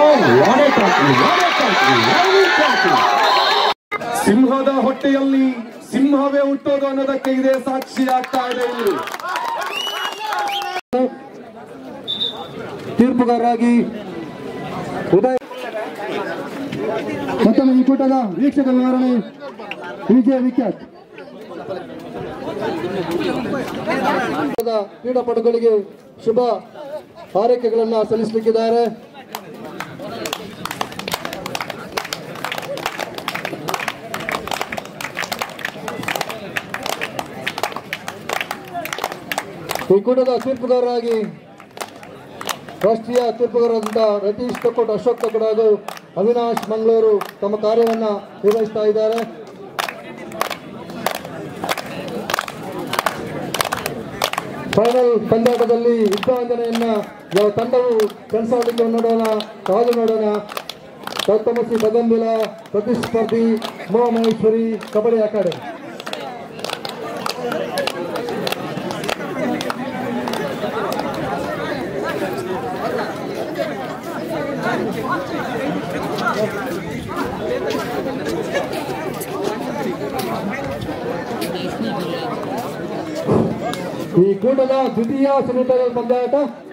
what a tackle, what a tackle, what a tackle. ಸಿಂಹದ ಹೊಟ್ಟೆಯಲ್ಲಿ ಸಿಂಹವೇ ಹುಟ್ಟೋದು ಅನ್ನೋದಕ್ಕೆ ಇದೇ ಸಾಕ್ಷಿ ಆಗ್ತಾ ಇದೆ ಇಲ್ಲಿ ತೀರ್ಪುಗಾರರಾಗಿ ಉದಯ ಮತ್ತೊಮ್ಮೆ ಈ ಕೂಟದ ವೀಕ್ಷಕ ವಿವರಣೆ ವಿಜಯ ವಿಖ್ಯಾತ್ ಕ್ರೀಡಾಪಟುಗಳಿಗೆ ಶುಭ ಹಾರೈಕೆಗಳನ್ನ ಸಲ್ಲಿಸಲಿಕ್ಕಿದ್ದಾರೆ ಈ ಕೂಟದ ತೀರ್ಪುಗಾರರಾಗಿ ರಾಷ್ಟ್ರೀಯ ತೀರ್ಪುಗಾರರಾದಂಥ ರತೀಶ್ ತಕ್ಕೋಟ್ ಅಶೋಕ್ ತಕ್ಕೋಟ್ ಹಾಗೂ ಅವಿನಾಶ್ ಮಂಗಳೂರು ತಮ್ಮ ಕಾರ್ಯವನ್ನ ನಿರ್ವಹಿಸ್ತಾ ಇದ್ದಾರೆ ಫೈನಲ್ ಪಂದ್ಯಾಟದಲ್ಲಿ ಯುದ್ಧಾಂಜನೆಯನ್ನ ಯಾವ ತಂಡವು ಕನಸಾಡಲಿಕ್ಕೆ ನೋಡೋಣ ಕಾದು ನೋಡೋಣ ತಮಸಿ ಬದಂಬಿಲ ಪ್ರತಿಸ್ಪರ್ಧಿ ಮೋ ಮಹೇಶ್ವರಿ ಕಬಡ್ಡಿ ಅಕಾಡೆಮಿ ಈ ಕೂಟದ ದ್ವಿತೀಯ ಸೆಮಿಫೈನಲ್ ಪಂದ್ಯಾಟ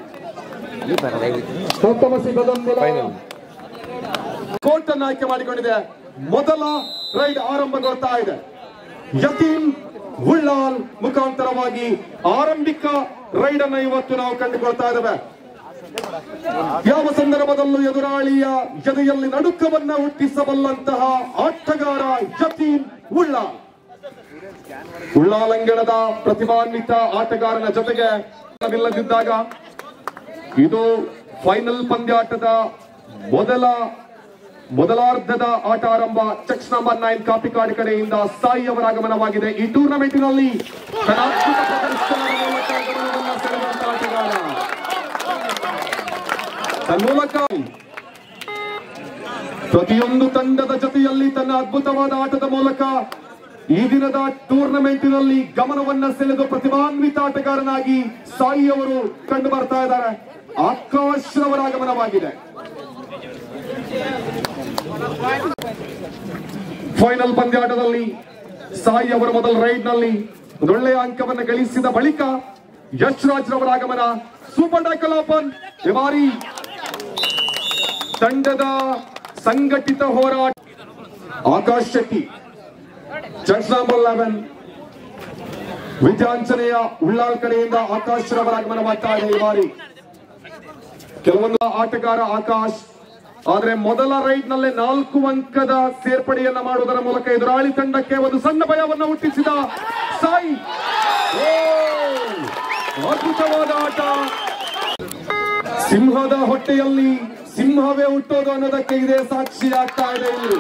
ತಮಸಿ ಬದಂಬಿಲ ಕೋರ್ಟ್ ಅನ್ನು ಆಯ್ಕೆ ಮಾಡಿಕೊಂಡಿದೆ ಮೊದಲ ರೈಡ್ ಆರಂಭಗೊಳ್ತಾ ಇದೆ ಯತೀನ್ ಉಳ್ಳಾಲ್ ಮುಖಾಂತರವಾಗಿ ಆರಂಭಿಕ ರೈಡ್ ಅನ್ನು ಇವತ್ತು ನಾವು ಕಂಡುಕೊಳ್ತಾ ಇದ್ದೇವೆ ಯಾವ ಸಂದರ್ಭದಲ್ಲೂ ಎದುರಾಳಿಯ ಎದೆಯಲ್ಲಿ ನಡುಕವನ್ನ ಹುಟ್ಟಿಸಬಲ್ಲಂತಹ ಆಟಗಾರ ಯತೀನ್ ಉಳ್ಳಾಲ್ ಉಳ್ಳಾಲಂಗಣದ ಪ್ರತಿಭಾನ್ವಿತ ಆಟಗಾರನ ಜೊತೆಗೆ ಇಲ್ಲದಿದ್ದಾಗ ಇದು ಫೈನಲ್ ಪಂದ್ಯಾಟದ ಮೊದಲ ಮೊದಲಾರ್ಧದ ಆಟ ಆರಂಭ ಚೆಕ್ಸ್ ನಂಬರ್ ನೈನ್ ಕಾಪಿಕಾಡ್ ಕಡೆಯಿಂದ ಸಾಯಿ ಅವರ ಆಗಮನವಾಗಿದೆ ಈ ಟೂರ್ನಮೆಂಟಿನಲ್ಲಿ ತನ್ನ ಅದ್ಭುತ ಪ್ರದರ್ಶನದ ಮೂಲಕ ಗಮನವನ್ನ ಸೆಳೆದಂತ ಆಟಗಾರ ತನ್ಮೂಲಕ ಪ್ರತಿಯೊಂದು ತಂಡದ ಜೊತೆಯಲ್ಲಿ ತನ್ನ ಅದ್ಭುತವಾದ ಆಟದ ಮೂಲಕ ಈ ದಿನದ ಟೂರ್ನಮೆಂಟಿನಲ್ಲಿ ಗಮನವನ್ನ ಸೆಳೆದು ಪ್ರತಿಭಾನ್ವಿತ ಆಟಗಾರನಾಗಿ ಸಾಯಿ ಅವರು ಕಂಡು ಬರ್ತಾ ಇದ್ದಾರೆ ಆಕಾಶ್ ರವರ ಆಗಮನವಾಗಿದೆ ಫೈನಲ್ ಪಂದ್ಯಾಟದಲ್ಲಿ ಸಾಯಿ ಅವರ ಮೊದಲ ರೈಡ್ ನಲ್ಲಿ ಒಳ್ಳೆಯ ಅಂಕವನ್ನು ಗಳಿಸಿದ ಬಳಿಕ ಯಶ್ ರಾಜ್ ರವರ ಆಗಮನ ಸೂಪರ್ ಟ್ಯಾಕಲ್ ಓಪನ್ ಈ ಬಾರಿ ತಂಡದ ಸಂಘಟಿತ ಹೋರಾಟ Akash Shetty chest number eleven ವಿದ್ಯಾಂಚನೆಯ ಉಳ್ಳಾಲ್ ಕಡೆಯಿಂದ ಆಕಾಶ್ ರವರ ಆಗಮನವಾಗ್ತಾ ಇದೆ ಈ ಬಾರಿ ಕೆಲವೊಂದು ಆಟಗಾರ ಆಕಾಶ್ ಆದ್ರೆ ಮೊದಲ ರೈಡ್ ನಲ್ಲೇ ನಾಲ್ಕು ಅಂಕದ ಸೇರ್ಪಡೆಯನ್ನ ಮಾಡುವುದರ ಮೂಲಕ ಎದುರಾಳಿ ತಂಡಕ್ಕೆ ಒಂದು ಸಣ್ಣ ಭಯವನ್ನ ಹುಟ್ಟಿಸಿದ ಸಾಯಿ ಓ! ಅದ್ಭುತವಾದ ಆಟ ಸಿಂಹದ ಹೊಟ್ಟೆಯಲ್ಲಿ ಸಿಂಹವೇ ಹುಟ್ಟೋದು ಅನ್ನೋದಕ್ಕೆ ಇದೇ ಸಾಕ್ಷಿ ಆಗ್ತಾ ಇದೆ ಇಲ್ಲಿ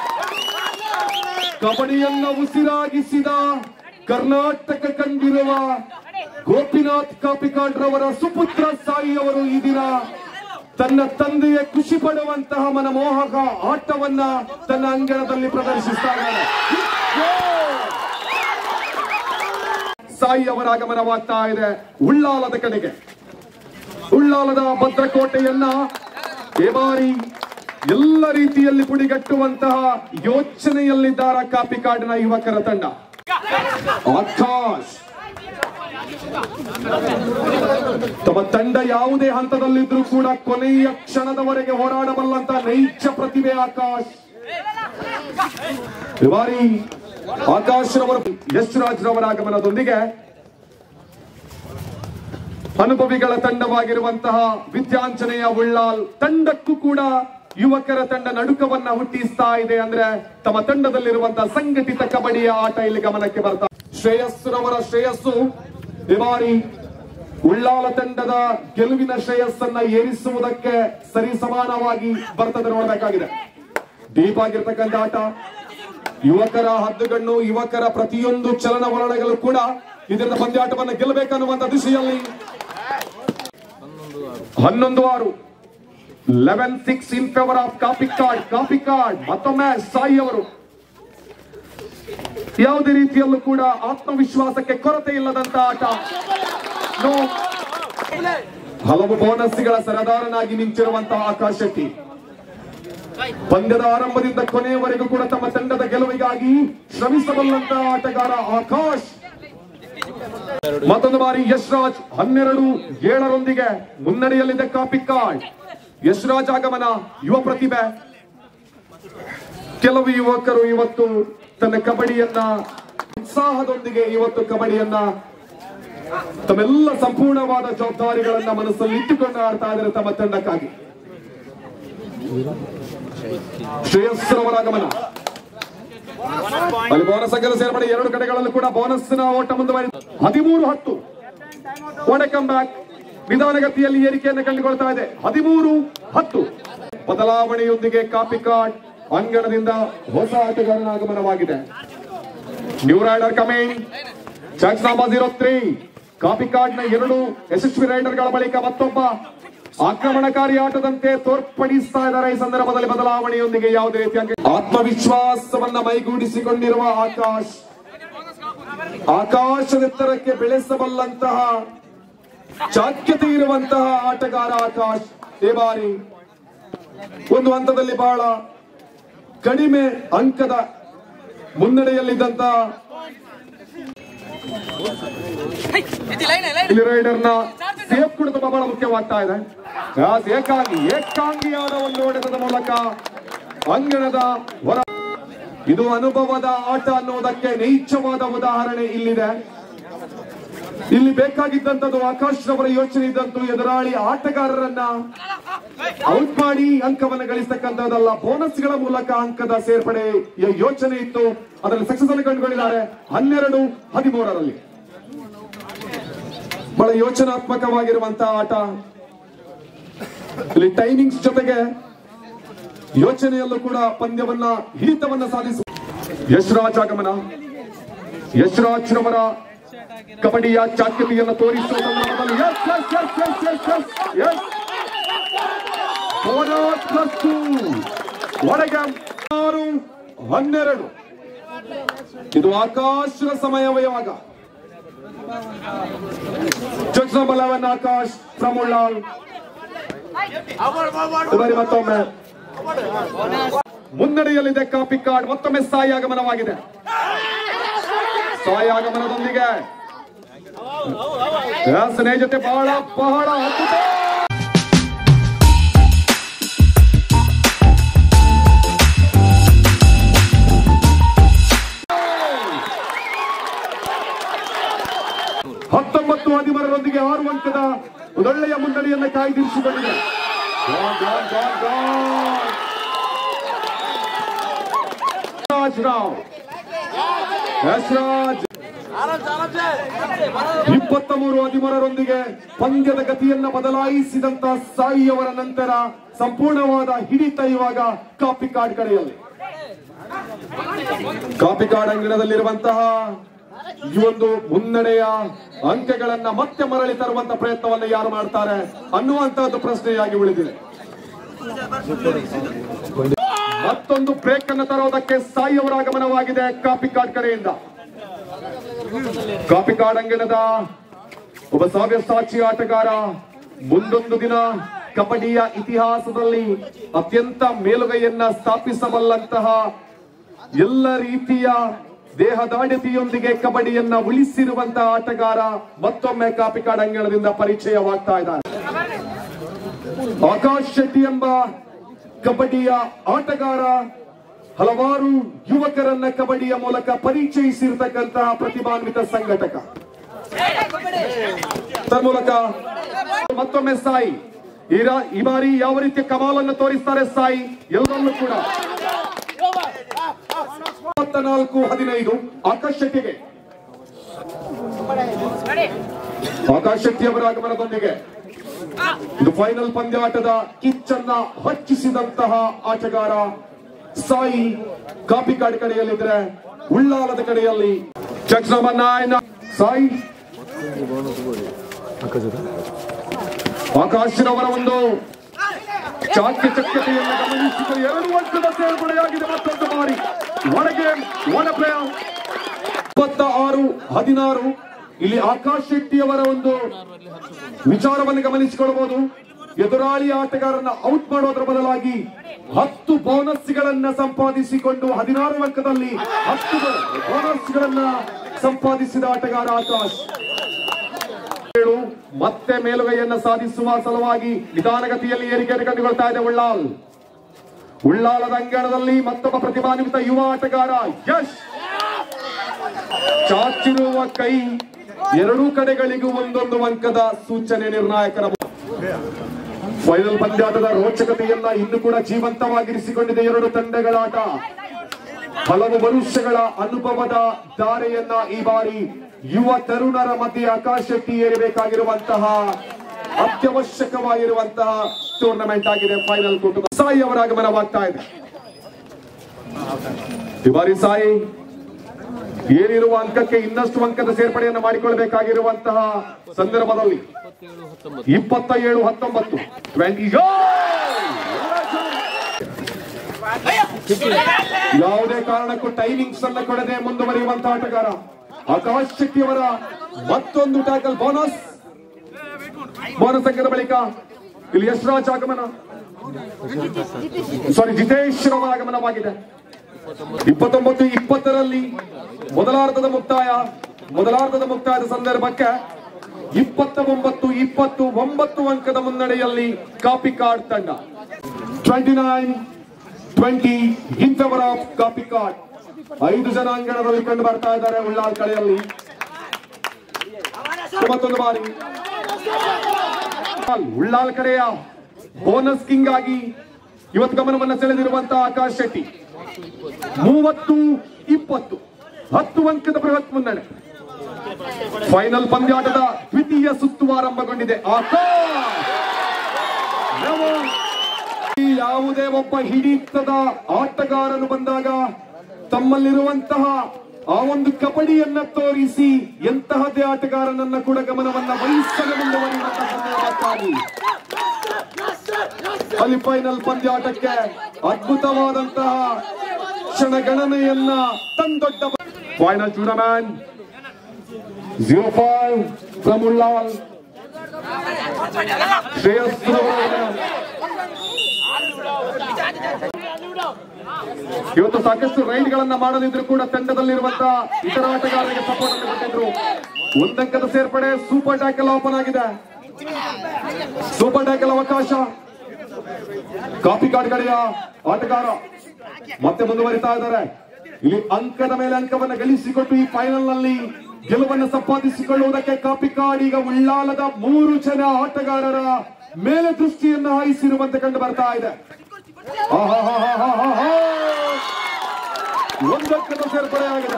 ಕಬಡ್ಡಿಯನ್ನ ಉಸಿರಾಗಿಸಿದ ಕರ್ನಾಟಕ ಕಂಡಿರುವ ಗೋಪಿನಾಥ್ ಕಾಪಿಕಾಡ್ ರವರ ಸುಪುತ್ರ ಸಾಯಿ ಅವರು ಈ ದಿನ ತನ್ನ ತಂದೆಯ ಖುಷಿ ಪಡುವಂತಹ ಮನಮೋಹಕ ಆಟವನ್ನ ತನ್ನ ಅಂಗಣದಲ್ಲಿ ಪ್ರದರ್ಶಿಸ್ತಾ ಇದ್ದಾರೆ ಸಾಯಿ ಅವರ ಆಗಮನವಾಗ್ತಾ ಇದೆ ಉಳ್ಳಾಲದ ಕಡೆಗೆ ಉಳ್ಳಾಲದ ಭದ್ರಕೋಟೆಯನ್ನ ಈ ಬಾರಿ ಎಲ್ಲ ರೀತಿಯಲ್ಲಿ ಪುಡಿಗಟ್ಟುವಂತಹ ಯೋಚನೆಯಲ್ಲಿದ್ದಾರ ಕಾಪಿಕಾಡಿನ ಯುವಕರ ತಂಡ ಆಕಾಶ್ ತಮ್ಮ ತಂಡ ಯಾವುದೇ ಹಂತದಲ್ಲಿದ್ರೂ ಕೂಡ ಕೊನೆಯ ಕ್ಷಣದವರೆಗೆ ಹೋರಾಡಬಲ್ಲಂತ ನೈಜ ಪ್ರತಿಭೆ ಆಕಾಶ್ ಈ ಬಾರಿ ಆಕಾಶ್ ರವರ ಯಶ್ ರಾಜ್ ರವರ ಆಗಮನದೊಂದಿಗೆ ಅನುಭವಿಗಳ ತಂಡವಾಗಿರುವಂತಹ ವಿದ್ಯಾಂಚನೆಯ ಉಳ್ಳಾಲ್ ತಂಡಕ್ಕೂ ಕೂಡ ಯುವಕರ ತಂಡ ನಡುಕವನ್ನ ಹುಟ್ಟಿಸ್ತಾ ಇದೆ ಅಂದ್ರೆ ತಮ್ಮ ತಂಡದಲ್ಲಿರುವಂತಹ ಸಂಘಟಿತ ಕಬಡ್ಡಿಯ ಆಟ ಇಲ್ಲಿ ಗಮನಕ್ಕೆ ಬರ್ತಾ ಶ್ರೇಯಸ್ಸುರವರ ಶ್ರೇಯಸ್ಸು ಈ ಬಾರಿ ಉಳ್ಳಾಲ ತಂಡದ ಗೆಲುವಿನ ಶ್ರೇಯಸ್ಸನ್ನ ಏರಿಸುವುದಕ್ಕೆ ಸರಿ ಸಮಾನವಾಗಿ ಬರ್ತದೆ ನೋಡಬೇಕಾಗಿದೆ ಡೀಪ್ ಆಗಿರ್ತಕ್ಕಂಥ ಆಟ ಯುವಕರ ಹದ್ದುಗಣ್ಣು ಯುವಕರ ಪ್ರತಿಯೊಂದು ಚಲನವಲನಗಳು ಕೂಡ ಇದರ ಪಂದ್ಯಾಟವನ್ನು ಗೆಲ್ಲಬೇಕನ್ನುವಂತ ದಿಶೆಯಲ್ಲಿ ಹನ್ನೊಂದು ಆರು eleven six in favour of Kapikad Kapikad ಮತ್ತೊಮ್ಮೆ ಸಾಯಿ ಅವರು ಯಾವುದೇ ರೀತಿಯಲ್ಲೂ ಕೂಡ ಆತ್ಮವಿಶ್ವಾಸಕ್ಕೆ ಕೊರತೆ ಇಲ್ಲದಂತ ಆಟ No. ಹಲವು ಬೋನಸ್ಗಳ ಸರದಾರನಾಗಿ ನಿಂತಿರುವಂತಹ ಆಕಾಶ್ ಶೆಟ್ಟಿ ಪಂದ್ಯದ ಆರಂಭದಿಂದ ಕೊನೆಯವರೆಗೂ ಕೂಡ ತಮ್ಮ ತಂಡದ ಗೆಲುವಿಗಾಗಿ ಶ್ರಮಿಸಬಲ್ಲಂತಹ ಆಟಗಾರ ಆಕಾಶ್ ಮತ್ತೊಂದು ಬಾರಿ ಯಶ್ರಾಜ್ ಹನ್ನೆರಡು ಏಳರೊಂದಿಗೆ ಮುನ್ನಡೆಯಲ್ಲಿದೆ ಕಾಪಿ ಕಾರ್ಡ್ ಯಶ್ರಾಜ್ ಆಗಮನ ಯುವ ಪ್ರತಿಭೆ ಕೆಲವು ಯುವಕರು ಇವತ್ತು ತನ್ನ ಕಬಡ್ಡಿಯನ್ನ ಉತ್ಸಾಹದೊಂದಿಗೆ ಇವತ್ತು ಕಬಡ್ಡಿಯನ್ನ ತಮ್ಮೆಲ್ಲ ಸಂಪೂರ್ಣವಾದ ಜವಾಬ್ದಾರಿಗಳನ್ನ ಮನಸ್ಸಲ್ಲಿ ಇಟ್ಟುಕೊಂಡು ಆಡ್ತಾ ಇದ್ದಾರೆ ತಮ್ಮ ತಂಡಕ್ಕಾಗಿ ಶ್ರೇಯಸ್ಸರವರ ಆಗಮನ ಅಲ್ಲಿ ಬೋನಸ್ ಅಂಕದ ಸೇರ್ಪಡೆ ಎರಡು ಕಡೆಗಳಲ್ಲೂ ಕೂಡ ಬೋನಸ್ ನ ಓಟ ಮುಂದುವರಿದ ಹದಿಮೂರು ಹತ್ತು ಕಮ್ ಬ್ಯಾಕ್ ನಿಧಾನಗತಿಯಲ್ಲಿ ಏರಿಕೆಯನ್ನು ಕಂಡುಕೊಳ್ತಾ ಇದೆ ಹದಿಮೂರು ಹತ್ತು ಬದಲಾವಣೆಯೊಂದಿಗೆ ಕಾಪಿ ಕಾರ್ಡ್ ಅಂಗಣದಿಂದ ಹೊಸ ಆಟಗಾರನ ಆಗಮನವಾಗಿದೆ ನ್ಯೂ ರೈಡರ್ ಕಮಿಂಗ್ ಚಾಕ್ಸ್ number zero three Kapikad ನ ಎರಡು ಯಶಸ್ವಿ ರೈಡರ್ಗಳ ಬಳಿಕ ಮತ್ತೊಬ್ಬ ಆಕ್ರಮಣಕಾರಿ ಆಟದಂತೆ ತೋರ್ಪಡಿಸ್ತಾ ಇದ್ದಾರೆ ಈ ಸಂದರ್ಭದಲ್ಲಿ ಬದಲಾವಣೆಯೊಂದಿಗೆ ಯಾವುದೇ ರೀತಿಯ ಅಂಕ- ಆತ್ಮವಿಶ್ವಾಸವನ್ನ ಮೈಗೂಡಿಸಿಕೊಂಡಿರುವ ಆಕಾಶ್ ಆಕಾಶದೆತ್ತರಕ್ಕೆ ಬೆಳೆಸಬಲ್ಲಂತಹ ಚಾಕ್ಯತೆ ಇರುವಂತಹ ಆಟಗಾರ ಆಕಾಶ್ ಈ ಬಾರಿ ಒಂದು ಹಂತದಲ್ಲಿ ಬಹಳ ಕಡಿಮೆ ಅಂಕದ ಮುನ್ನಡೆಯಲ್ಲಿದ್ದಂತಹ ಇಲ್ಲಿ ರೈಡರ್ ನ ಸೇಫ್ ಕೂಡ ತುಂಬಾ ಬಹಳ ಮುಖ್ಯವಾಗ್ತಾ ಇದೆ ಯಾಸ್ ಏಕಾಂಗಿ ಏಕಾಂಗಿಯಾದ ಒಂದು ಹೊಡೆತದ ಮೂಲಕ ಅಂಗಣದ ಹೊರ ಇದು ಅನುಭವದ ಆಟ ಅನ್ನೋದಕ್ಕೆ ನೈಜವಾದ ಉದಾಹರಣೆ ಇಲ್ಲಿದೆ ಇಲ್ಲಿ ಬೇಕಾಗಿದ್ದಂಥದ್ದು ಆಕಾಶ್ ರವರ ಯೋಚನೆ ಇದ್ದಂತೂ ಎದುರಾಳಿ ಆಟಗಾರರನ್ನ ಔಟ್ ಮಾಡಿ ಅಂಕವನ್ನು ಗಳಿಸ್ತಕ್ಕಂಥದ್ದಲ್ಲ ಬೋನಸ್ಗಳ ಮೂಲಕ ಅಂಕದ ಸೇರ್ಪಡೆ ಯೋಚನೆ ಇತ್ತು ಅದರಲ್ಲಿ ಸಕ್ಸಸ್ ಅನ್ನು ಕಂಡುಕೊಂಡಿದ್ದಾರೆ ಹನ್ನೆರಡು ಹದಿಮೂರರಲ್ಲಿ ಬಹಳ ಯೋಚನಾತ್ಮಕವಾಗಿರುವಂತಹ ಆಟ ಇಲ್ಲಿ ಟೈಮಿಂಗ್ಸ್ ಜೊತೆಗೆ ಯೋಚನೆಯಲ್ಲೂ ಕೂಡ ಪಂದ್ಯವನ್ನ ಹಿಡಿತವನ್ನ ಸಾಧಿಸ ಯಶ್ರಾಜ್ ಆಗಮನ ಯಶ್ರಾಜ್ ರವರ ಕಬಡ್ಡಿಯ ಚಾಕ್ಯತೆಯನ್ನು ತೋರಿಸುವ ಸಂದರ್ಭದಲ್ಲಿ yes, yes, yes, yes, yes, yes, yes. Bonus plus two. ಒಳಗೆ ಆರು ಹನ್ನೆರಡು ಇದು ಆಕಾಶದ ಸಮಯವೇ ಯಾವಾಗ chest number eleven Akash from Ullal ಬರೀ ಮತ್ತೊಮ್ಮೆ ಮುನ್ನಡೆಯಲ್ಲಿದೆ ಕಾಪಿ ಕಾರ್ಡ್ ಮತ್ತೊಮ್ಮೆ ಸಾಯಿ ಆಗಮನವಾಗಿದೆ ಸಾಯಿ ಆಗಮನದೊಂದಿಗೆ ಸ್ನೇಹ ಜೊತೆ ಬಹಳ ಬಹಳ ಅದ್ಭುತ ಹತ್ತೊಂಬತ್ತು ಹದಿಮೂರರೊಂದಿಗೆ ಆರು ಅಂಕದ ಒಳ್ಳೆಯ ಮುನ್ನಡೆಯನ್ನು ಕಾಯ್ದಿರಿಸಿಕೊಂಡಿದೆ gone, gone, gone, gone. Yashraj Rao Yashraj ಇಪ್ಪತ್ತ ಮೂರು ಹದಿಮೂರರೊಂದಿಗೆ ಪಂದ್ಯದ ಗತಿಯನ್ನ ಬದಲಾಯಿಸಿದಂತ ಸಾಯಿಯವರ ನಂತರ ಸಂಪೂರ್ಣವಾದ ಹಿಡಿತ ಇವಾಗ ಕಾಪಿ ಕಾರ್ಡ್ ಕಡೆಯಲ್ಲಿ ಕಾಪಿ ಕಾರ್ಡ್ ಅಂಗಣದಲ್ಲಿರುವಂತಹ ಈ ಒಂದು ಮುನ್ನಡೆಯ ಅಂಕಗಳನ್ನ ಮತ್ತೆ ಮರಳಿ ತರುವಂತ ಪ್ರಯತ್ನವನ್ನ ಯಾರು ಮಾಡ್ತಾರೆ ಅನ್ನುವಂತಹದ್ದು ಪ್ರಶ್ನೆಯಾಗಿ ಉಳಿದಿದೆ ಮತ್ತೊಂದು ಬ್ರೇಕ್ ಅನ್ನು ತರೋದಕ್ಕೆ ಸಾಯಿ ಅವರ ಆಗಮನವಾಗಿದೆ ಕಾಪಿ ಕಾರ್ಡ್ ಕಡೆಯಿಂದ ಕಾಪಿ ಕಾರ್ಡ್ ಅಂಗಣದ ಒಬ್ಬ ಸಾವಿರ ಸಾಕ್ಷಿ ಆಟಗಾರ ಮುಂದೊಂದು ದಿನ ಕಬಡ್ಡಿಯ ಇತಿಹಾಸದಲ್ಲಿ ಅತ್ಯಂತ ಮೇಲುಗೈಯನ್ನ ಸ್ಥಾಪಿಸಬಲ್ಲಂತಹ ಎಲ್ಲ ರೀತಿಯ ದೇಹದಾಢ್ಯತೆಯೊಂದಿಗೆ ಕಬಡ್ಡಿಯನ್ನ ಉಳಿಸಿರುವಂತಹ ಆಟಗಾರ ಮತ್ತೊಮ್ಮೆ ಕಾಪಿ ಕಾರ್ಡ್ ಅಂಗಣದಿಂದ ಪರಿಚಯವಾಗ್ತಾ ಇದ್ದಾರೆ ಆಕಾಶ್ ಶೆಟ್ಟಿ ಎಂಬ ಕಬಡ್ಡಿಯ ಆಟಗಾರ ಹಲವಾರು ಯುವಕರನ್ನ ಕಬಡ್ಡಿಯ ಮೂಲಕ ಪರಿಚಯಿಸಿರ್ತಕ್ಕಂತಹ ಪ್ರತಿಭಾನ್ವಿತ ಸಂಘಟಕ ತನ್ಮೂಲಕ ಮತ್ತೊಮ್ಮೆ ಸಾಯಿ ಈ ರಾ- ಈ ಬಾರಿ ಯಾವ ರೀತಿಯ ಕಮಾಲನ್ನು ತೋರಿಸ್ತಾರೆ ಸಾಯಿ ಎಲ್ಲರಲ್ಲೂ ಕೂಡ ನಾಲ್ಕು ಹದಿನೈದು ಆಕಾಶ್ ಶೆಟ್ಟಿಗೆ ಆಕಾಶ್ ಶೆಟ್ಟಿ ಅವರ ಆಗಮನದೊಂದಿಗೆ ಇದು ಫೈನಲ್ ಪಂದ್ಯಾಟದ ಕಿಚ್ಚನ್ನ ಹಚ್ಚಿಸಿದಂತಹ ಆಟಗಾರ ಸಾಯಿ ಕಾಪಿ ಕಾರ್ಡ್ ಕಡೆಯಲ್ಲಿದ್ರೆ ಉಳ್ಳಾಲದ ಕಡೆಯಲ್ಲಿ ಚೆಕ್ ನಂಬರ್ ನೈನ್ ಸಾಯಿ ಆಕಾಶರವರ ಒಂದು ಚಾಕ್ಯ ಚಕ್ಯತೆಯನ್ನು ಗಮನಿಸಿದ ಎರಡು ವರ್ಷದ ಸೇರ್ಪಡೆಯಾಗಿದೆ ಮತ್ತೊಂದು ಬಾರಿ ಒಳಗೆ ಒಳ ಪ್ಲೇಯ ಇಪ್ಪತ್ತ ಆರು ಹದಿನಾರು ಇಲ್ಲಿ ಆಕಾಶ್ ಶೆಟ್ಟಿಯವರ ಒಂದು ವಿಚಾರವನ್ನು ಗಮನಿಸಿಕೊಳ್ಳಬಹುದು ಎದುರಾಳಿ ಆಟಗಾರನ ಔಟ್ ಮಾಡೋದ್ರ ಬದಲಾಗಿ ಹತ್ತು ಬೋನಸ್ಗಳನ್ನ ಸಂಪಾದಿಸಿಕೊಂಡು ಹದಿನಾರು ಅಂಕದಲ್ಲಿ ಹತ್ತು ಬೋನಸ್ಗಳನ್ನ ಸಂಪಾದಿಸಿದ ಆಟಗಾರ ಆಕಾಶ್ ಏಳು ಮತ್ತೆ ಮೇಲುಗೈಯನ್ನ ಸಾಧಿಸುವ ಸಲುವಾಗಿ ನಿಧಾನಗತಿಯಲ್ಲಿ ಏರಿಕೆಯನ್ನು ಕಂಡುಕೊಳ್ತಾ ಇದೆ ಉಳ್ಳಾಲ್ ಉಳ್ಳಾಲದ ಅಂಗಣದಲ್ಲಿ ಮತ್ತೊಬ್ಬ ಪ್ರತಿಭಾನ್ವಿತ ಯುವ ಆಟಗಾರ ಯಶ್ ಚಾಚಿರುವ ಕೈ ಎರಡೂ ಕಡೆಗಳಿಗೂ ಒಂದೊಂದು ಅಂಕದ ಸೂಚನೆ ನಿರ್ಣಾಯಕರ ಫೈನಲ್ ಪಂದ್ಯಾಟದ ರೋಚಕತೆಯನ್ನ ಇನ್ನು ಕೂಡ ಜೀವಂತವಾಗಿರಿಸಿಕೊಂಡಿದೆ ಎರಡು ತಂಡಗಳ ಆಟ ಹಲವು ವರುಷಗಳ ಅನುಭವದ ಧಾರೆಯನ್ನ ಈ ಬಾರಿ ಯುವ ತರುಣರ ಮಧ್ಯೆ ಆಕಾಶ ಶೆಟ್ಟಿ ಏರಬೇಕಾಗಿರುವಂತಹ ಅತ್ಯವಶ್ಯಕವಾಗಿರುವಂತಹ ಟೂರ್ನಮೆಂಟ್ ಆಗಿದೆ ಫೈನಲ್ ಕೂಟು ಸಾಯಿ ಅವರ ಆಗಮನವಾಗ್ತಾ ಇದೆ ಈ ಬಾರಿ ಸಾಯಿ ಏನಿರುವ ಅಂಕಕ್ಕೆ ಇನ್ನಷ್ಟು ಅಂಕದ ಸೇರ್ಪಡೆಯನ್ನು ಮಾಡಿಕೊಳ್ಳಬೇಕಾಗಿರುವಂತಹ ಸಂದರ್ಭದಲ್ಲಿ ಇಪ್ಪತ್ತ ಏಳು ಹತ್ತೊಂಬತ್ತು ಟ್ವೆಂಟಿ ಯಾವುದೇ ಕಾರಣಕ್ಕೂ ಟೈಮಿಂಗ್ಸ್ ಅನ್ನ ಕೊಡದೆ ಮುಂದುವರಿಯುವಂತಹ ಆಟಗಾರ ಆಕಾಶ್ ಶೆಟ್ಟಿ ಅವರ ಮತ್ತೊಂದು ಟ್ಯಾಕಲ್ ಬೋನಸ್ ಬೋನಸ್ ಅಂಕದ ಬಳಿಕ ಇಲ್ಲಿ ಯಶ್ರಾಜ್ ಆಗಮನ ಸಾರಿ ಜಿತೇಶ್ ರವರ ಆಗಮನವಾಗಿದೆ ಇಪ್ಪತ್ತೊಂಬತ್ತು ಇಪ್ಪತ್ತರಲ್ಲಿ ಮೊದಲಾರ್ಧದ ಮುಕ್ತಾಯ ಮೊದಲಾರ್ಧದ ಮುಕ್ತಾಯದ ಸಂದರ್ಭಕ್ಕೆ ಇಪ್ಪತ್ತ ಒಂಬತ್ತು ಇಪ್ಪತ್ತು ಒಂಬತ್ತು ಅಂಕದ ಮುನ್ನಡೆಯಲ್ಲಿ ಕಾಪಿ ಕಾರ್ಡ್ ತಂಡ twenty nine twenty in favour of Kapikad ಐದು ಜನ ಅಂಗಣದಲ್ಲಿ ಕಂಡು ಬರ್ತಾ ಇದ್ದಾರೆ ಉಳ್ಳಾಲ್ ಕಡೆಯಲ್ಲಿ ಮತ್ತೊಂದು ಬಾರಿ ಉಳ್ಳಾಲ್ ಕಡೆಯ ಬೋನಸ್ ಕಿಂಗ್ ಆಗಿ ಇವತ್ತು ಗಮನವನ್ನು ಸೆಳೆದಿರುವಂತಹ ಆಕಾಶ್ ಶೆಟ್ಟಿ ಮೂವತ್ತು ಇಪ್ಪತ್ತು ಹತ್ತು ಅಂಕದ ಬೃಹತ್ ಮುನ್ನಡೆ ಫೈನಲ್ ಪಂದ್ಯಾಟದ ದ್ವಿತೀಯ ಸುತ್ತು ಆರಂಭಗೊಂಡಿದೆ ಆಕಾಶ್ ನವ ಈ ಯಾವುದೇ ಒಬ್ಬ ಹಿಡಿತದ ಆಟಗಾರನು ಬಂದಾಗ ತಮ್ಮಲ್ಲಿರುವಂತಹ ಆ ಒಂದು ಕಬಡ್ಡಿಯನ್ನ ತೋರಿಸಿ ಎಂತಹದೇ ಆಟಗಾರನನ್ನ ಕೂಡ ಗಮನವನ್ನ ವಹಿಸಲು ಮುಂದುವರಿಯುವಂತಹ ಸಂದರ್ಭಕ್ಕಾಗಿ ಅಲ್ಲಿ ಫೈನಲ್ ಪಂದ್ಯಾಟಕ್ಕೆ ಅದ್ಭುತವಾದಂತಹ ಕ್ಷಣಗಣನೆಯನ್ನ ತಂದೊಡ್ಡ final tournament zero five from Ullal Shreyas ಇವತ್ತು ಸಾಕಷ್ಟು ರೈಡ್ ಗಳನ್ನ ಮಾಡದಿದ್ರು ಕೂಡ ತಂಡದಲ್ಲಿರುವಂತಹ ಇತರ ಆಟಗಾರರಿಗೆ ಸಪೋರ್ಟ್ ಅನ್ನು ಕೊಟ್ಟಿದ್ರು ಒಂದಂಕದ ಸೇರ್ಪಡೆ ಸೂಪರ್ ಟ್ಯಾಕಲ್ ಓಪನ್ ಆಗಿದೆ ಸೂಪರ್ ಟ್ಯಾಕಲ್ ಅವಕಾಶ ಕಾಪಿ ಕಾರ್ಡ್ ಕಡೆಯ ಆಟಗಾರ ಮತ್ತೆ ಮುಂದುವರಿತಾ ಇದ್ದಾರೆ ಇಲ್ಲಿ ಅಂಕದ ಮೇಲೆ ಅಂಕವನ್ನು ಗಳಿಸಿಕೊಟ್ಟು ಈ ಫೈನಲ್ ನಲ್ಲಿ ಗೆಲುವನ್ನು ಸಂಪಾದಿಸಿಕೊಳ್ಳುವುದಕ್ಕೆ ಕಾಪಿ ಕಾರ್ಡ್ ಈಗ ಉಳ್ಳಾಲದ ಮೂರು ಜನ ಆಟಗಾರರ ಮೇಲೆ ದೃಷ್ಟಿಯನ್ನು ಹಾಯಿಸಿರುವಂತೆ ಕಂಡು ಬರ್ತಾ ಇದೆ ಆಹಾಹಾಹಾಹಾಹಾ. ಒಂದಕ್ಕದ ಸೇರ್ಪಡೆ ಆಗಿದೆ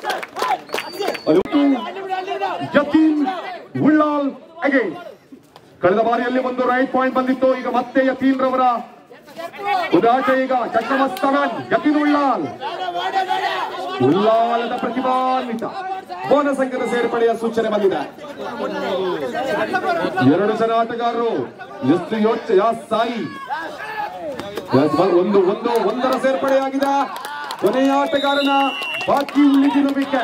ಅದು ಯತೀನ್ ಉಳ್ಳಾಲ್ ಅಗೇನ್ ಕಳೆದ ಬಾರಿಯಲ್ಲಿ ಒಂದು ರೈಟ್ ಪಾಯಿಂಟ್ ಬಂದಿತ್ತು ಈಗ ಮತ್ತೆ ಯತೀನ್ ರವರ ಉದಾಟ ಈಗ ಚಕ್ಕಮಸ್ತವನ್ ಯತೀನ್ ಉಳ್ಳಾಲ್ ಉಳ್ಳಾಲದ ಪ್ರತಿಭಾನ್ವಿತ ಬೋನಸ್ ಅಂಕದ ಸೇರ್ಪಡೆಯ ಸೂಚನೆ ಬಂದಿದೆ ಎರಡು ಜನ ಆಟಗಾರರು ಎಷ್ಟು ಯೋಚ ಯಾ ಸಾಯಿ ಯಾ- ಒಂದು ಒಂದು ಒಂದರ ಸೇರ್ಪಡೆಯಾಗಿದೆ ಕೊನೆಯ ಆಟಗಾರನ ಬಾಕಿ ಉಳಿದಿರುವಿಕೆ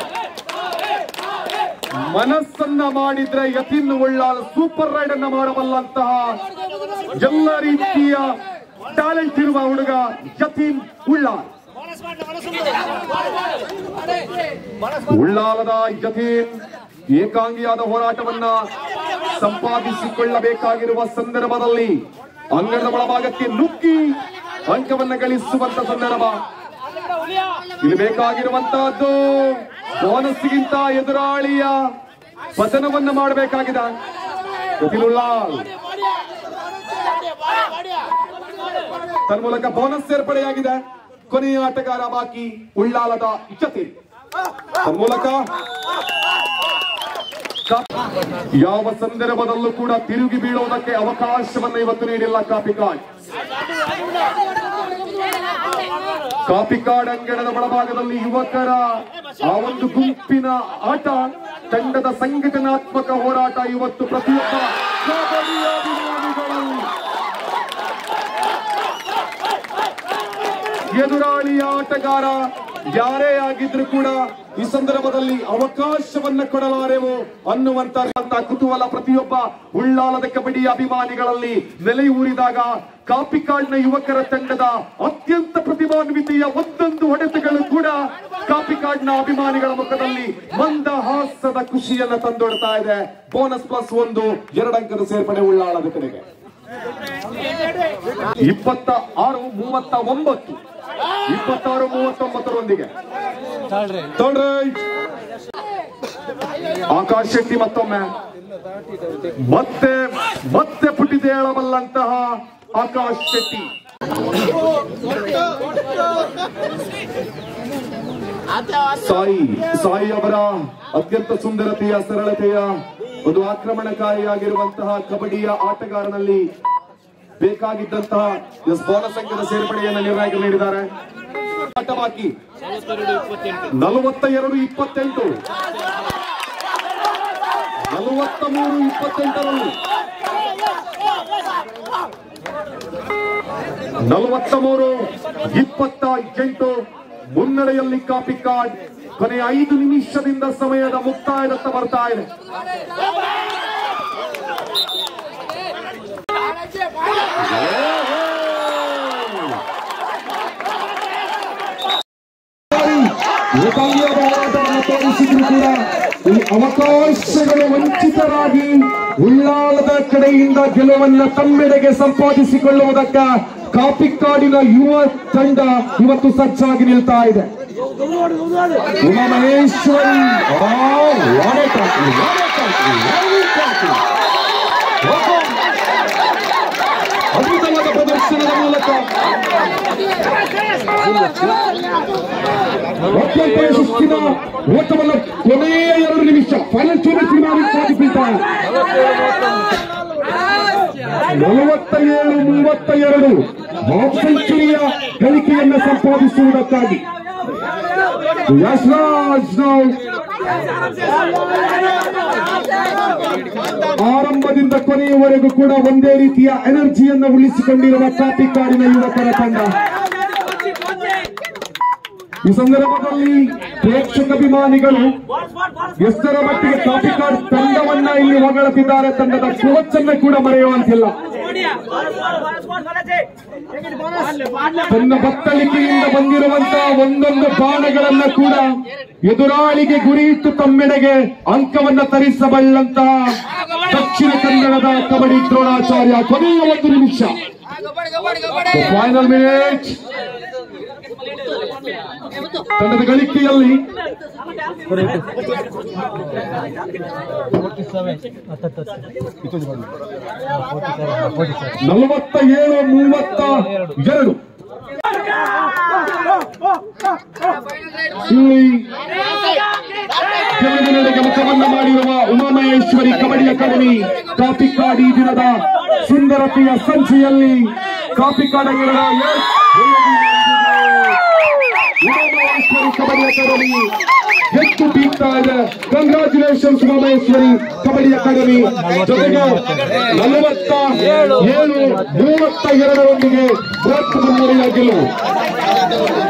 ಮನಸ್ಸನ್ನ ಮಾಡಿದ್ರೆ ಯತಿನ್ ಉಳ್ಳಾಲ್ ಸೂಪರ್ ರೈಡ್ ಅನ್ನ ಮಾಡಬಲ್ಲಂತಹ ಎಲ್ಲ ರೀತಿಯ ಟ್ಯಾಲೆಂಟ್ ಇರುವ ಹುಡುಗ ಯತೀನ್ ಉಳ್ಳಾಲ್ ಉಳ್ಳಾಲದ ಯತೀನ್ ಏಕಾಂಗಿಯಾದ ಹೋರಾಟವನ್ನ ಸಂಪಾದಿಸಿಕೊಳ್ಳಬೇಕಾಗಿರುವ ಸಂದರ್ಭದಲ್ಲಿ ಅಂಗಣದ ಒಳಭಾಗಕ್ಕೆ ನುಗ್ಗಿ ಅಂಕವನ್ನ ಗಳಿಸುವಂತ ಸಂದರ್ಭ ಇಲ್ಲಿ ಬೇಕಾಗಿರುವಂತಹದ್ದು ಬೋನಸ್ಗಿಂತ ಎದುರಾಳಿಯ ಪತನವನ್ನ ಮಾಡಬೇಕಾಗಿದೆ ಯತೀನುಲ್ಲಾಲ್ ತನ್ಮೂಲಕ ಬೋನಸ್ ಸೇರ್ಪಡೆಯಾಗಿದೆ ಕೊನೆಯ ಆಟಗಾರ ಬಾಕಿ ಉಳ್ಳಾಲದ ಜತೆ ತನ್ಮೂಲಕ ಯಾವ ಸಂದರ್ಭದಲ್ಲೂ ಕೂಡ ತಿರುಗಿ ಬೀಳುವುದಕ್ಕೆ ಅವಕಾಶವನ್ನ ಇವತ್ತು ನೀಡಿಲ್ಲ ಕಾಪಿ ಕಾರ್ಡ್ ಕಾಪಿ ಕಾರ್ಡ್ ಅಂಗಣದ ಒಳಭಾಗದಲ್ಲಿ ಯುವಕರ ಆ ಒಂದು ಗುಂಪಿನ ಆಟ ತಂಡದ ಸಂಘಟನಾತ್ಮಕ ಹೋರಾಟ ಇವತ್ತು ಪ್ರತಿಯೊಬ್ಬ ಕಬಡ್ಡಿ ಅಭಿಮಾನಿಗಳು ಎದುರಾಳಿಯ ಆಟಗಾರ ಯಾರೇ ಆಗಿದ್ರು ಕೂಡ ಈ ಸಂದರ್ಭದಲ್ಲಿ ಅವಕಾಶವನ್ನ ಕೊಡಲಾರೆವು ಅನ್ನುವಂತ ಕುತೂಹಲ ಪ್ರತಿಯೊಬ್ಬ ಉಳ್ಳಾಲದ ಕಬಡ್ಡಿ ಅಭಿಮಾನಿಗಳಲ್ಲಿ ನೆಲೆಯೂರಿದಾಗ ಕಾಪಿಕಾಡ್ನ ಯುವಕರ ತಂಡದ ಅತ್ಯಂತ ಪ್ರತಿಭಾನ್ವಿತೆಯ ಒಂದೊಂದು ಹೊಡೆತಗಳು ಕೂಡ ಕಾಪಿಕಾಡ್ನ ಅಭಿಮಾನಿಗಳ ಮುಖದಲ್ಲಿ ಮಂದಹಾಸದ ಖುಷಿಯನ್ನ ತಂದೊಡ್ತಾ ಇದೆ ಬೋನಸ್ ಪ್ಲಸ್ ಒಂದು ಎರಡಂಕದ ಸೇರ್ಪಡೆ ಉಳ್ಳಾಳದ ಕಡೆಗೆ ಇಪ್ಪತ್ತ ಆರು ಮೂವತ್ತ ಒಂಬತ್ತು ಇಪ್ಪತ್ತಾರು ಮೂವತ್ತೊಂಬತ್ತರೊಂದಿಗೆ Third right. ಆಕಾಶ್ ಶೆಟ್ಟಿ ಮತ್ತೊಮ್ಮೆ ಮತ್ತೆ ಮತ್ತೆ ಪುಟಿದೇಳಬಲ್ಲಂತಹ ಆಕಾಶ್ ಶೆಟ್ಟಿ ಸಾಯಿ ಸಾಯಿ ಅವರ ಅತ್ಯಂತ ಸುಂದರತೆಯ ಸರಳತೆಯ ಒಂದು ಆಕ್ರಮಣಕಾರಿಯಾಗಿರುವಂತಹ ಕಬಡ್ಡಿಯ ಆಟಗಾರನಲ್ಲಿ ಬೇಕಾಗಿದ್ದಂತಹ ಎಸ್ ಬೋನಸ್ ಅಂಕದ ಸೇರ್ಪಡೆಯನ್ನು ನಿರ್ಣಾಯಕರು ನೀಡಿದ್ದಾರೆ ಆಟ ಬಾಕಿ ನಲವತ್ತ ಎರಡು ಇಪ್ಪತ್ತೆಂಟು ನಲವತ್ತ ಮೂರು ಇಪ್ಪತ್ತೆಂಟರಲ್ಲಿ ನಲವತ್ತ ಮೂರು ಇಪ್ಪತ್ತ ಎಂಟು ಮುನ್ನಡೆಯಲ್ಲಿ ಕಾಪಿ ಕಾರ್ಡ್ ಕೊನೆಯ ಐದು ನಿಮಿಷದಿಂದ ಸಮಯದ ಮುಕ್ತಾಯದತ್ತ ಬರ್ತಾ ಇದೆ ಏಕಾಂಗಿಯ ಹೋರಾಟವನ್ನು ತೋರಿಸಿದ್ರು ಕೂಡ ಈ ಅವಕಾಶಗಳು ವಂಚಿತರಾಗಿ ಉಳ್ಳಾಲದ ಕಡೆಯಿಂದ ಗೆಲುವನ್ನ ತಮ್ಮೆಡೆಗೆ ಸಂಪಾದಿಸಿಕೊಳ್ಳುವುದಕ್ಕ ಕಾಪಿಕಾಡಿನ ಯುವ ತಂಡ ಇವತ್ತು ಸಜ್ಜಾಗಿ ನಿಲ್ತಾ ಇದೆ ಉಮಾ ಮಹೇಶ್ವರಿ ಆ, what a tackle, what a tackle, what a tackle. ಓಹೋ. ಅದ್ಭುತವಾದ ಪ್ರದರ್ಶನದ ಮೂಲಕ ಅತ್ಯಂತ ಯಶಸ್ಸಿನ ಓಟವನ್ನು ಕೊನೆಯ ಎರಡು ನಿಮಿಷ ಫೈನಲ್ ಚೋರಿಸಿ ಮಾಡಿ ಸಾಧಿಸಿದ್ದಾರೆ ನಲವತ್ತ ಏಳು ಮೂವತ್ತ ಎರಡು ಹಾಫ್ ಸೆಂಚುರಿಯ ಗಳಿಕೆಯನ್ನು ಸಂಪಾದಿಸುವುದಕ್ಕಾಗಿ ಯಶ್ರಾಜ್ ನಾವು ಆರಂಭದಿಂದ ಕೊನೆಯವರೆಗೂ ಕೂಡ ಒಂದೇ ರೀತಿಯ ಎನರ್ಜಿಯನ್ನು ಉಳಿಸಿಕೊಂಡಿರುವ ಕಾಪಿಕಾಡಿನ ಯುವಕರ ತಂಡ ಈ ಸಂದರ್ಭದಲ್ಲಿ ಪ್ರೇಕ್ಷಕ ಅಭಿಮಾನಿಗಳು ಎಷ್ಟರ ಮಟ್ಟಿಗೆ ಕಾಪಿಕಾಡ್ ತಂಡವನ್ನ ಇಲ್ಲಿ ಹೊಗಳುತ್ತಿದ್ದಾರೆ ತಂಡದ ಕೋಚ್ ಅನ್ನ ಕೂಡ ಮರೆಯುವಂತಿಲ್ಲ ತನ್ನ ಬತ್ತಳಿಕೆಯಿಂದ ಬಂದಿರುವಂತಹ ಒಂದೊಂದು ಬಾಣಗಳನ್ನ ಕೂಡ ಎದುರಾಳಿಗೆ ಗುರಿಯಿಟ್ಟು ತಮ್ಮೆಡೆಗೆ ಅಂಕವನ್ನ ತರಿಸಬಲ್ಲಂತಹ ದಕ್ಷಿಣ ಕನ್ನಡದ ಕಬಡ್ಡಿ ದ್ರೋಣಾಚಾರ್ಯ ಕೊನೆಯ ಒಂದು ನಿಮಿಷ ಫೈನಲ್ ಮಿನಿಟ್ ತಂಡದ ಗಳಿಕೆಯಲ್ಲಿ ನಲವತ್ತ ಏಳು ಮೂವತ್ತ ಎರಡು ಇಲ್ಲಿ ಗೆಲುವಿನೆಡೆಗೆ ಮುಖವನ್ನ ಮಾಡಿರುವ ಉಮಾಮಹೇಶ್ವರಿ ಕಬಡ್ಡಿ ಅಕಾಡೆಮಿ ಕಾಪಿಕಾಡ್ ಈ ದಿನದ ಸುಂದರತೆಯ ಸಂಚಿಯಲ್ಲಿ ಕಾಪಿಕಾಡ್ ಅಂಗಡದ ಎಸ್ ಉಮಾಮಹೇಶ್ವರಿ ಕಬಡ್ಡಿ ಅಕಾಡೆಮಿ ಎತ್ತು ಬೀಗ್ತಾ ಇದೆ ಕಂಗ್ರಾಚುಲೇಷನ್ಸ್ ಉಮಾಮಹೇಶ್ವರಿ ಕಬಡ್ಡಿ ಅಕಾಡೆಮಿ ಜೊತೆಗೆ ನಲವತ್ತ ಏಳು ಮೂವತ್ತ ಎರಡರೊಂದಿಗೆ ಬೃಹತ್ ಮುನ್ನಡೆಯ ಗೆಲುವು